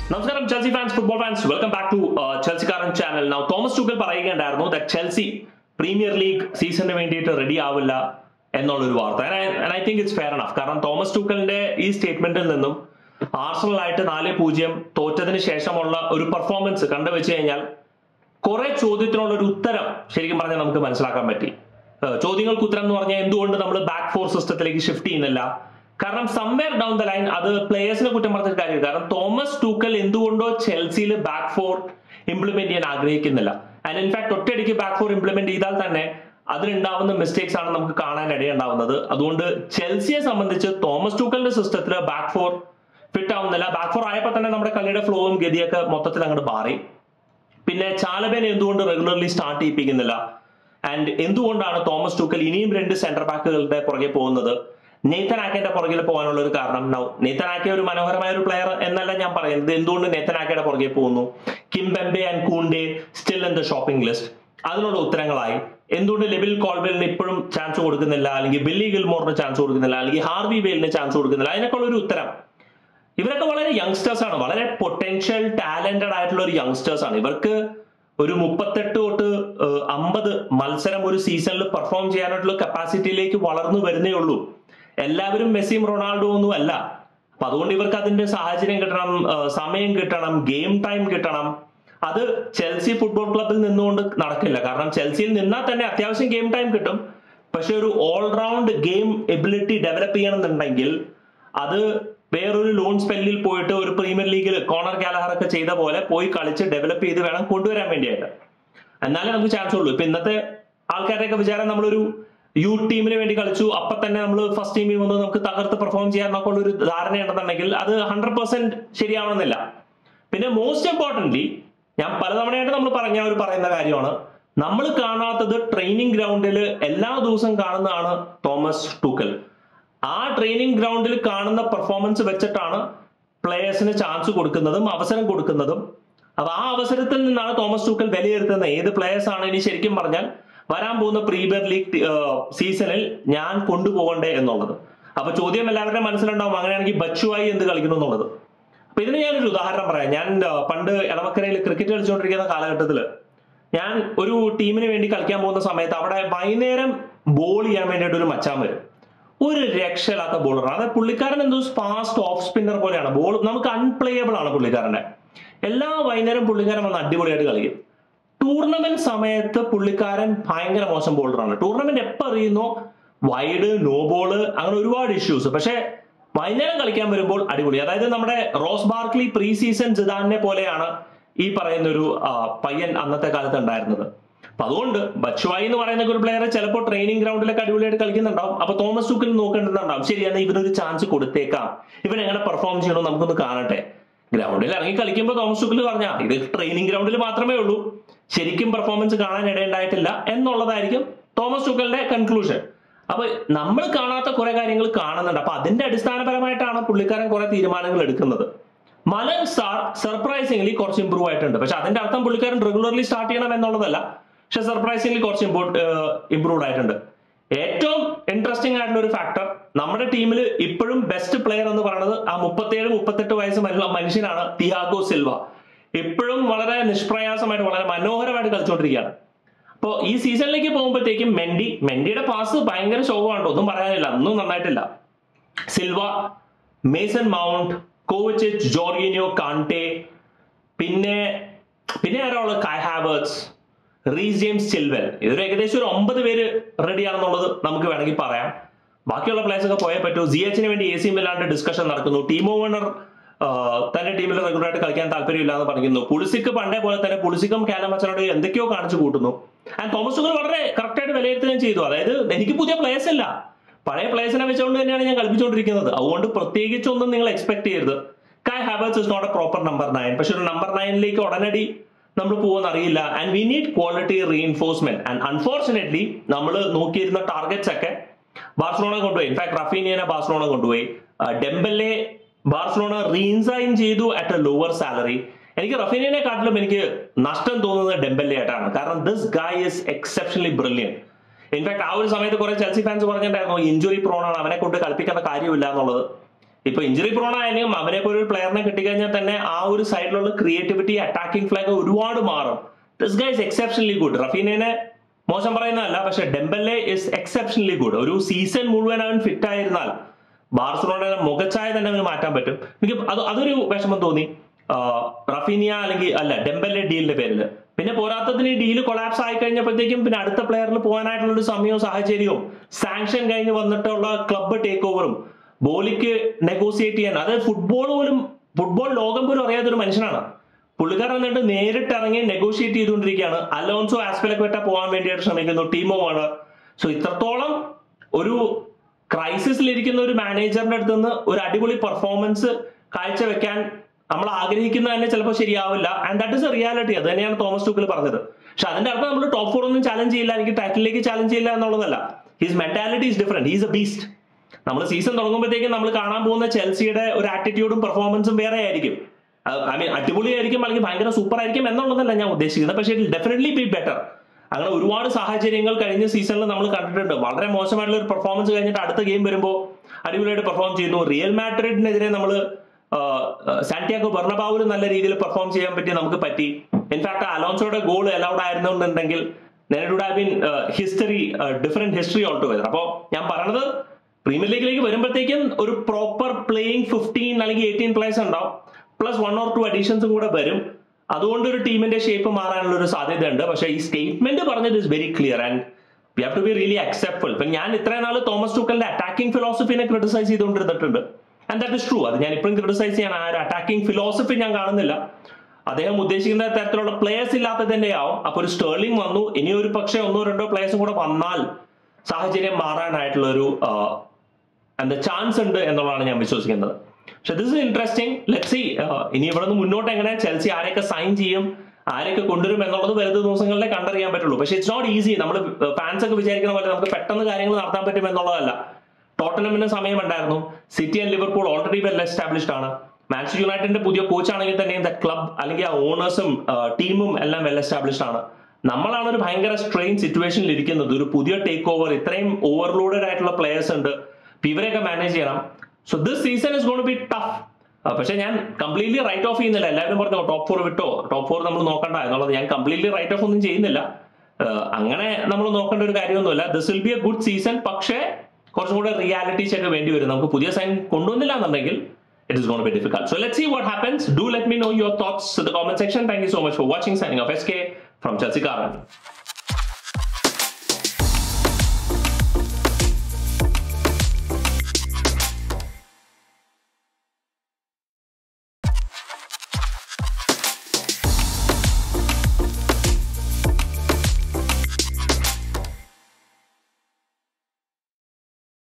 നമസ്കാരം Chelsea fans football fans welcome back to ചെൽസിക്കാരൻ channel now Thomas Tuchel പറയുകയുണ്ടായിരുന്നു that Chelsea Premier League സീസണിന് വേണ്ടിയിട്ട് റെഡി ആവില്ല എന്നുള്ളൊരു വാർത്ത I think it's fair enough കാരണം തോമസ് ടൂക്കലിന്റെ ഈ സ്റ്റേറ്റ്മെന്റിൽ നിന്നും ആർസണലായിട്ട് നാല് പൂജ്യം തോറ്റതിന് ശേഷമുള്ള ഒരു പെർഫോമൻസ് കണ്ടുവെച്ച് കഴിഞ്ഞാൽ കുറെ ചോദ്യത്തിനുള്ള ഒരു ഉത്തരം ശരിക്കും പറഞ്ഞാൽ നമുക്ക് മനസ്സിലാക്കാൻ പറ്റി ഏഹ് ചോദ്യങ്ങൾക്ക് ഉത്തരം എന്ന് പറഞ്ഞാൽ എന്തുകൊണ്ട് നമ്മൾ ബാക്ക് ഫോർ സിസ്റ്റത്തിലേക്ക് ഷിഫ്റ്റ് ചെയ്യുന്നില്ല കാരണം സംവെയർ ഡൗൺ ദ ലൈൻ അത് പ്ലേയേഴ്സിനെ കുറ്റം പറഞ്ഞിട്ട് കാര്യമില്ല കാരണം തോമസ് ടൂക്കൽ എന്തുകൊണ്ടോ ചെൽസിയിൽ ബാക്ക് ഫോർ ഇംപ്ലിമെന്റ് ചെയ്യാൻ ആഗ്രഹിക്കുന്നില്ല ആൻഡ് ഇൻഫാക്ട് ഒറ്റയടിക്ക് ബാക്ക് ഫോർ ഇംപ്ലിമെന്റ് ചെയ്താൽ തന്നെ അതിലുണ്ടാവുന്ന മിസ്റ്റേക്സ് ആണ് നമുക്ക് കാണാൻ ഇടയുണ്ടാവുന്നത് അതുകൊണ്ട് ചെൽസിയെ സംബന്ധിച്ച് തോമസ് ടൂക്കലിന്റെ സിസ്റ്റത്തിൽ ബാക്ക് ഫോർ ഫിറ്റ് ആവുന്നില്ല ബാക്ക് ഫോർ ആയപ്പോൾ തന്നെ നമ്മുടെ കളിയുടെ ഫ്ലോവും ഗതിയൊക്കെ മൊത്തത്തിൽ അങ്ങോട്ട് മാറി പിന്നെ ചാലബേനെ എന്തുകൊണ്ട് റെഗുലർലി സ്റ്റാർട്ട് ചെയ്യിപ്പിക്കുന്നില്ല ആൻഡ് എന്തുകൊണ്ടാണ് തോമസ് ടൂക്കൽ ഇനിയും രണ്ട് സെന്റർ ബാക്കുകളുടെ പുറകെ പോകുന്നത് നേത്തൻ ആക്കേന്റെ പുറകിൽ പോകാനുള്ള ഒരു കാരണം നൗ നേത്തൻ ആക്കിയ ഒരു മനോഹരമായ ഒരു പ്ലെയർ എന്നല്ല ഞാൻ പറയുന്നത് എന്തുകൊണ്ട് നേത്തൻ ആക്കയുടെ പുറകെ പോകുന്നു Kimpembe and Kounde still in the shopping list അതിനുള്ള ഉത്തരങ്ങളായി എന്തുകൊണ്ട് ലെബിൽ കോൾബെലിന് ഇപ്പോഴും ചാൻസ് കൊടുക്കുന്നില്ല അല്ലെങ്കിൽ ബില്ലി ഗിൽമോറിന് ചാൻസ് കൊടുക്കുന്നില്ല അല്ലെങ്കിൽ ഹാർവി വെയിലിന് ചാൻസ് കൊടുക്കുന്നില്ല അതിനൊക്കെയുള്ള ഒരു ഉത്തരം ഇവരൊക്കെ വളരെ യങ്സ്റ്റേഴ്സ് ആണ് വളരെ പൊട്ടൻഷ്യൽ ടാലന്റഡ് ആയിട്ടുള്ള ഒരു യങ്സ്റ്റേഴ്സ് ആണ് ഇവർക്ക് ഒരു മുപ്പത്തെട്ട് തൊട്ട് ഏഹ്, അമ്പത് മത്സരം ഒരു സീസണിൽ പെർഫോം ചെയ്യാനായിട്ടുള്ള കപ്പാസിറ്റിയിലേക്ക് വളർന്നു വരുന്നേ ഉള്ളൂ എല്ലാവരും മെസ്സിയും റൊണാൾഡോ ഒന്നും അല്ല അപ്പൊ അതുകൊണ്ട് ഇവർക്ക് അതിന്റെ സാഹചര്യം കിട്ടണം ഏഹ്, സമയം കിട്ടണം ഗെയിം ടൈം കിട്ടണം അത് ചെൽസി ഫുട്ബോൾ ക്ലബിൽ നിന്നുകൊണ്ട് നടക്കില്ല കാരണം ചെൽസിയിൽ നിന്നാൽ തന്നെ അത്യാവശ്യം ഗെയിം ടൈം കിട്ടും പക്ഷെ ഒരു ഓൾറൗണ്ട് ഗെയിം എബിലിറ്റി ഡെവലപ്പ് ചെയ്യണമെന്നുണ്ടെങ്കിൽ അത് വേറൊരു ലോൺ സ്പെല്ലിൽ പോയിട്ട് ഒരു പ്രീമിയർ ലീഗിൽ കോണർ കാലഹർ ഒക്കെ ചെയ്ത പോലെ പോയി കളിച്ച് ഡെവലപ്പ് ചെയ്ത് വേണം കൊണ്ടുവരാൻ വേണ്ടിയിട്ട് എന്നാലേ നമുക്ക് ചാൻസ് ഉള്ളൂ ഇപ്പൊ ഇന്നത്തെ ആൾക്കാരുടെയൊക്കെ വിചാരം നമ്മളൊരു യു ടീമിന് വേണ്ടി കളിച്ചു അപ്പൊ തന്നെ നമ്മൾ ഫസ്റ്റ് ടീമിൽ വന്ന് നമുക്ക് തകർത്ത് പെർഫോം ചെയ്യാനൊക്കെ ഉള്ള ഒരു ധാരണയുണ്ടെന്നുണ്ടെങ്കിൽ അത് ഹൺഡ്രഡ് പെർസെന്റ് ശരിയാവണമെന്നില്ല പിന്നെ മോസ്റ്റ് ഇമ്പോർട്ടന്റ്ലി ഞാൻ പലതവണയായിട്ട് നമ്മൾ പറഞ്ഞ ഒരു പറയുന്ന കാര്യമാണ് നമ്മൾ കാണാത്തത് ട്രെയിനിങ് ഗ്രൗണ്ടിൽ എല്ലാ ദിവസവും കാണുന്നതാണ് തോമസ് ടൂക്കൽ ആ ട്രെയിനിങ് ഗ്രൗണ്ടിൽ കാണുന്ന പെർഫോമൻസ് വെച്ചിട്ടാണ് പ്ലേയേഴ്സിന് ചാൻസ് കൊടുക്കുന്നതും അവസരം കൊടുക്കുന്നതും അപ്പൊ ആ അവസരത്തിൽ നിന്നാണ് തോമസ് ടൂക്കൽ വിലയിരുത്തുന്നത് ഏത് പ്ലേയേഴ്സ് ആണ് ഇനി ശരിക്കും പറഞ്ഞാൽ വരാൻ പോകുന്ന പ്രീമിയർ ലീഗ് സീസണിൽ ഞാൻ കൊണ്ടുപോകണ്ടേ എന്നുള്ളത് അപ്പൊ ചോദ്യം എല്ലാവരുടെയും മനസ്സിലുണ്ടാവും അങ്ങനെയാണെങ്കിൽ ബച്ചുവായി എന്ത് കളിക്കുന്നു എന്നുള്ളത് അപ്പൊ ഇതിന് ഞാനൊരു ഉദാഹരണം പറയാം ഞാൻ ആ, പണ്ട് ഇളവക്കരയിൽ ക്രിക്കറ്റ് കളിച്ചുകൊണ്ടിരിക്കുന്ന കാലഘട്ടത്തിൽ ഞാൻ ഒരു ടീമിന് വേണ്ടി കളിക്കാൻ പോകുന്ന സമയത്ത് അവിടെ വൈകുന്നേരം ബോൾ ചെയ്യാൻ വേണ്ടിയിട്ട് ഒരു മച്ചാൻ വരും ഒരു രക്ഷയില്ലാത്ത ബോളറാണ് അത് പുള്ളിക്കാരൻ എന്തോ ഫാസ്റ്റ് ഓഫ് സ്പിന്നർ പോലെയാണ് ബോൾ നമുക്ക് അൺപ്ലേയബിൾ ആണ് പുള്ളിക്കാരന്റെ എല്ലാ വൈകുന്നേരം പുള്ളിക്കാരൻ വന്ന് അടിപൊളിയായിട്ട് കളിക്കും ടൂർണമെന്റ് സമയത്ത് പുള്ളിക്കാരൻ ഭയങ്കര മോശം ബോളറാണ് ടൂർണമെന്റ് എപ്പോ അറിയുന്നോ വൈഡ് നോ ബോള് അങ്ങനെ ഒരുപാട് ഇഷ്യൂസ് പക്ഷെ വൈകുന്നേരം കളിക്കാൻ വരുമ്പോൾ അടിപൊളി അതായത് നമ്മുടെ Ross Barkley pre season Zidane പോലെയാണ് ഈ പറയുന്ന ഒരു ആ, പയ്യൻ അന്നത്തെ കാലത്ത് ഉണ്ടായിരുന്നത് അപ്പൊ അതുകൊണ്ട് ബച്ചുവായി എന്ന് പറയുന്ന ഒരു പ്ലെയർ ചിലപ്പോൾ ട്രെയിനിങ് ഗ്രൗണ്ടിലൊക്കെ അടിപൊളിയായിട്ട് കളിക്കുന്നുണ്ടാവും അപ്പൊ തോമസ് ടൂക്കിൽ നോക്കേണ്ടതുണ്ടാവും ശരിയാണ് ഇവനൊരു ചാൻസ് കൊടുത്തേക്കാം ഇവൻ എങ്ങനെ പെർഫോം ചെയ്യണോ നമുക്കൊന്ന് കാണട്ടെ ഗ്രൗണ്ടിൽ ഇറങ്ങി കളിക്കുമ്പോൾ തോമസ് ടൂക്കിൽ പറഞ്ഞാ ഇത് ട്രെയിനിങ് ഗ്രൗണ്ടിൽ മാത്രമേ ഉള്ളൂ ശരിക്കും പെർഫോമൻസ് കാണാൻ ഇടയുണ്ടായിട്ടില്ല എന്നുള്ളതായിരിക്കും തോമസ് ടൂക്കലിന്റെ കൺക്ലൂഷൻ അപ്പൊ നമ്മൾ കാണാത്ത കുറെ കാര്യങ്ങൾ കാണുന്നുണ്ട് അപ്പൊ അതിന്റെ അടിസ്ഥാനപരമായിട്ടാണ് പുള്ളിക്കാരൻ കുറെ തീരുമാനങ്ങൾ എടുക്കുന്നത് മലൻ സാർ സർപ്രൈസിംഗ്ലി കുറച്ച് ഇമ്പ്രൂവ് ആയിട്ടുണ്ട് പക്ഷെ അതിന്റെ അർത്ഥം പുള്ളിക്കാരൻ റെഗുലർലി സ്റ്റാർട്ട് ചെയ്യണം എന്നുള്ളതല്ല പക്ഷെ സർപ്രൈസിംഗ്ലി കുറച്ച് ഇമ്പ്രൂവ്ഡ് ആയിട്ടുണ്ട് ഏറ്റവും ഇൻട്രസ്റ്റിംഗ് ആയിട്ടുള്ള ഒരു ഫാക്ടർ നമ്മുടെ ടീമിൽ ഇപ്പോഴും ബെസ്റ്റ് പ്ലെയർ എന്ന് പറയുന്നത് ആ മുപ്പത്തേഴ് മുപ്പത്തെട്ട് വയസ്സ് മനുഷ്യ- മനുഷ്യനാണ് തിയാഗോ സിൽവ ഇപ്പോഴും വളരെ നിഷ്പ്രയാസമായിട്ട് വളരെ മനോഹരമായിട്ട് കളിച്ചുകൊണ്ടിരിക്കുകയാണ് അപ്പോ ഈ സീസണിലേക്ക് പോകുമ്പോഴത്തേക്കും മെൻഡി മെൻഡിയുടെ പാസ് ഭയങ്കര ശോഭമാണ് ഒന്നും പറയാനില്ല ഒന്നും നന്നായിട്ടില്ല Silva Mason Mount Kovacic Jorginho Kante പിന്നെ പിന്നെ ആരാ ഉള്ളത് കൈ ഹാവേർട്സ് റീസ് ജെയിംസ് ചിൽവെൽ ഇതൊരു ഏകദേശം ഒരു ഒമ്പത് പേര് റെഡി ആണെന്നുള്ളത് നമുക്ക് വേണമെങ്കിൽ പറയാം ബാക്കിയുള്ള പ്ലേയേഴ്സ് ഒക്കെ പോയേ പറ്റൂ സി എച്ചിന് വേണ്ടി എ സി മില്ലാണ്ട് ഡിസ്കഷൻ നടക്കുന്നു ടീമോ വേണർ തന്റെ ടീമിൽ റെഗുലറായിട്ട് കളിക്കാൻ താല്പര്യമില്ല എന്ന് പറയുന്നു പുളിസിക്ക് പണ്ടേ പോലെ തന്നെ പുളിസിക്കും കാലമച്ചനോട് എന്തൊക്കെയോ കാണിച്ചു കൂട്ടുന്നു ആൻഡ് തോമസ് തുകൽ വളരെ കറക്റ്റ് ആയിട്ട് വിലയിരുത്തുകയും ചെയ്തു അതായത് എനിക്ക് പുതിയ പ്ലേയേഴ്സ് ഇല്ല പഴയ പ്ലേയേഴ്സിനെ വെച്ചുകൊണ്ട് തന്നെയാണ് ഞാൻ കളിപ്പിച്ചുകൊണ്ടിരിക്കുന്നത് അതുകൊണ്ട് പ്രത്യേകിച്ചൊന്നും നിങ്ങൾ എക്സ്പെക്ട് ചെയ്യരുത് കൈ ഹാബേഴ്സ് is not a proper number nine പക്ഷെ ഒരു നമ്പർ നയനിലേക്ക് ഉടനടി നമ്മൾ പോകുമെന്ന് അറിയില്ല and we need quality reinforcement and unfortunately നമ്മൾ നോക്കിയിരുന്ന ടാർഗറ്റ്സ് ഒക്കെ ബാർസലോണ കൊണ്ടുപോയി ഇൻഫാക്ട് റഫീനിയനെ ബാർസലോണ കൊണ്ടുപോയി ഡെംബലെ ബാർസലോണ റീൻസൈൻ ചെയ്തു അറ്റ് എ ലോവർ സാലറി എനിക്ക് റഫീനിയനെ കാട്ടിലും എനിക്ക് നഷ്ടം തോന്നുന്നത് ഡെംബലെ ആയിട്ടാണ് കാരണം this guy is exceptionally brilliant in fact ആ ഒരു സമയത്ത് കുറെ ചെൽസി ഫാൻസ് പറഞ്ഞിട്ടുണ്ടായിരുന്നു ഇഞ്ചുറി പ്രോൺ ആണ് അവനെ കൊണ്ട് കളിപ്പിക്കേണ്ട കാര്യമില്ല എന്നുള്ളത് ഇപ്പൊ ഇഞ്ചുറി പ്രോൺ ആയാലും അവനെ പോലെ ഒരു പ്ലെയറിനെ കിട്ടിക്കഴിഞ്ഞാൽ തന്നെ ആ ഒരു സൈഡിലുള്ള ക്രിയേറ്റിവിറ്റി അറ്റാക്കിംഗ് ഫ്ലാഗ് ഒരുപാട് മാറും this guy is exceptionally good Raphinha മോശം പറയുന്നതല്ല പക്ഷെ ഡെമ്പല്ലെ ഇസ് എക്സെപ്ഷനലി ഗുഡ് ഒരു സീസൺ മുഴുവൻ അവൻ ഫിറ്റ് ആയിരുന്നാൽ ബാർസലോണയുടെ മുഖച്ഛായ തന്നെ അവന് മാറ്റാൻ പറ്റും എനിക്ക് അത് അതൊരു വിഷമം തോന്നി ആ, റഫീനിയ അല്ലെങ്കിൽ അല്ല ഡെമ്പല്ലെ ഡീലിന്റെ പേരിൽ പിന്നെ പോരാത്തതിന് ഈ ഡീല് കൊളാപ്സ് ആയി കഴിഞ്ഞപ്പോഴത്തേക്കും പിന്നെ അടുത്ത പ്ലെയറിൽ പോകാനായിട്ടുള്ള ഒരു സമയവും സാഹചര്യവും സാങ്ഷൻ കഴിഞ്ഞ് വന്നിട്ടുള്ള ക്ലബ്ബ് ടേക്ക് ഓവറും ബോളിക്ക് നെഗോസിയേറ്റ് ചെയ്യാൻ അത് ഫുട്ബോൾ പോലും ഫുട്ബോൾ ലോകം പോലും അറിയാത്തൊരു മനുഷ്യനാണ് പുള്ളിക്കാരൻ എന്നിട്ട് നേരിട്ട് ഇറങ്ങി നെഗോഷിയേറ്റ് ചെയ്തുകൊണ്ടിരിക്കുകയാണ് അലോൺസോ ആസ്പെലക്വറ്റ പോകാൻ വേണ്ടിയിട്ട് ശ്രമിക്കുന്നു ടീമോ ആണ് സോ ഇത്രത്തോളം ഒരു ക്രൈസിസിലിരിക്കുന്ന ഒരു മാനേജറിന്റെ അടുത്ത് നിന്ന് ഒരു അടിപൊളി പെർഫോമൻസ് കാഴ്ചവെക്കാൻ നമ്മൾ ആഗ്രഹിക്കുന്നത് തന്നെ ചിലപ്പോൾ ശരിയാവില്ല and that is a reality അത് തന്നെയാണ് തോമസ് ടൂക്കിൽ പറഞ്ഞത് പക്ഷെ അതിന്റെ അർത്ഥം നമ്മൾ ടോപ്പ് ഫോർ ഒന്നും ചാലഞ്ച് ചെയ്യില്ല എനിക്ക് ടൈറ്റിലേക്ക് ചാലഞ്ച് ചെയ്യില്ല എന്നുള്ളതല്ല his mentality is different he's a beast നമ്മൾ സീസൺ തുടങ്ങുമ്പോഴത്തേക്കും നമ്മൾ കാണാൻ പോകുന്ന ചെൽസിയുടെ ഒരു ആറ്റിറ്റ്യൂഡും പെർഫോമൻസും വേറെ ആയിരിക്കും ഐ മീൻ അടിപൊളിയായിരിക്കും അല്ലെങ്കിൽ ഭയങ്കര സൂപ്പർ ആയിരിക്കും എന്നുള്ളതല്ല ഞാൻ ഉദ്ദേശിക്കുന്നത് പക്ഷേ ഇറ്റ് ഡെഫിനറ്റ്ലി ബി ബെറ്റർ അങ്ങനെ ഒരുപാട് സാഹചര്യങ്ങൾ കഴിഞ്ഞ സീസണിൽ നമ്മൾ കണ്ടിട്ടുണ്ട് വളരെ മോശമായിട്ടുള്ള ഒരു പെർഫോമൻസ് കഴിഞ്ഞിട്ട് അടുത്ത ഗെയിം വരുമ്പോൾ അടിപൊളിയായിട്ട് പെർഫോം ചെയ്യുന്നു റിയൽ മാഡ്രിഡിനെതിരെ നമ്മൾ സാന്റിയാഗോ ബെർണബാവിൽ നല്ല രീതിയിൽ പെർഫോം ചെയ്യാൻ പറ്റി നമുക്ക് പറ്റി ഇൻഫാക്ട് അലോൺസോയുടെ ഗോൾ അലൗഡ് ആയിരുന്നുണ്ടെങ്കിൽ would have been history different history all together അപ്പോൾ ഞാൻ പറഞ്ഞത് പ്രീമിയർ ലീഗിലേക്ക് വരുമ്പോഴത്തേക്കും ഒരു പ്രോപ്പർ പ്ലേയിങ് ഫിഫ്റ്റീൻ അല്ലെങ്കിൽ എയ്റ്റീൻ പ്ലേയേഴ്സ് ഉണ്ടാവും പ്ലസ് വൺ ഓർ ടു അഡീഷൻസും കൂടെ വരും അതുകൊണ്ട് ഒരു ടീമിന്റെ ഷേപ്പ് മാറാനുള്ള ഒരു സാധ്യതയുണ്ട് പക്ഷേ ഈ സ്റ്റേറ്റ്മെന്റ് പറഞ്ഞത് is very clear and we have to be really acceptable ഇപ്പൊ ഞാൻ ഇത്രയും നാൾ തോമസ് ടൂക്കലിന്റെ അറ്റാക്കിംഗ് ഫിലോസഫിനെ ക്രിട്ടിസൈസ് ചെയ്തുകൊണ്ടിരുന്നിട്ടുണ്ട് ആൻഡ് ദാറ്റ് ഇസ് ട്രൂ അത് ഞാൻ ഇപ്പോഴും ക്രിട്ടിസൈസ് ചെയ്യാൻ ആ ഒരു അറ്റാക്കിംഗ് ഫിലോസഫി ഞാൻ കാണുന്നില്ല അദ്ദേഹം ഉദ്ദേശിക്കുന്ന തരത്തിലുള്ള പ്ലേയേഴ്സ് ഇല്ലാത്തതിന്റെ ആവും അപ്പൊ ഒരു സ്റ്റേർലിംഗ് വന്നു ഇനി ഒരു പക്ഷേ ഒന്നോ രണ്ടോ പ്ലേയേഴ്സും കൂടെ വന്നാൽ സാഹചര്യം മാറാനായിട്ടുള്ള ഒരു എന്താ ചാൻസ് ഉണ്ട് എന്നുള്ളതാണ് ഞാൻ വിശ്വസിക്കുന്നത് പക്ഷെ this is interesting let see ഇനി ഇവിടെ നിന്ന് മുന്നോട്ട് എങ്ങനെ ചെൽസി ആരെയൊക്കെ സൈൻ ചെയ്യും ആരെയൊക്കെ കൊണ്ടുവരും എന്നുള്ളത് വരുന്ന ദിവസങ്ങളിലെ കണ്ടറിയാൻ പറ്റുള്ളൂ പക്ഷെ ഇറ്റ്സ് നോട്ട് ഈസി നമ്മൾ ഫാൻസ് ഒക്കെ വിചാരിക്കുന്ന പോലെ നമുക്ക് പെട്ടെന്ന് കാര്യങ്ങൾ നടത്താൻ പറ്റും എന്നുള്ളതല്ല ടോട്ടനമിന് സമയമുണ്ടായിരുന്നു City and Liverpool already well established ആണ് മാൻച്ചസ്റ്റർ യുണൈറ്റഡിന്റെ പുതിയ കോച്ച് ആണെങ്കിൽ തന്നെയും ദ ക്ലബ് അല്ലെങ്കിൽ ആ ഓണേഴ്സും ടീമും എല്ലാം വെൽ എസ്റ്റാബ്ലിഷ്ഡ് ആണ് നമ്മളാണ് ഒരു ഭയങ്കര സ്ട്രെയിൻ സിറ്റുവേഷനിൽ ഇരിക്കുന്നത് ഒരു പുതിയ ടേക്ക് ഓവർ ഇത്രയും ഓവർലോഡഡ് ആയിട്ടുള്ള പ്ലേയേഴ്സ് ഉണ്ട് അപ്പൊ ഇവരെയൊക്കെ മാനേജ് ചെയ്യണം so this season is gonna be tough പക്ഷെ ഞാൻ കംപ്ലീറ്റ്ലി റൈറ്റ് ഓഫ് ചെയ്യുന്നില്ല എല്ലാവരും പറഞ്ഞു ടോപ്പ് ഫോർ വിട്ടോ ടോപ്പ് ഫോർ നമ്മൾ നോക്കണ്ട എന്നുള്ളത് ഞാൻ കംപ്ലീറ്റ്ലി റൈറ്റ് ഓഫ് ഒന്നും ചെയ്യുന്നില്ല ആഹ് അങ്ങനെ നമ്മൾ നോക്കേണ്ട ഒരു കാര്യമൊന്നുമില്ല this will be a good season പക്ഷേ കുറച്ചും കൂടെ റിയാലിറ്റീസ് ഒക്കെ വേണ്ടി വരും നമുക്ക് പുതിയ സൈൻ കൊണ്ടുവന്നില്ല എന്നുണ്ടെങ്കിൽ it is going to be difficult. So let's see what happens. Do let me know your thoughts in the comment section. Thank you so much for watching. Signing off SK from Chelsea Karan.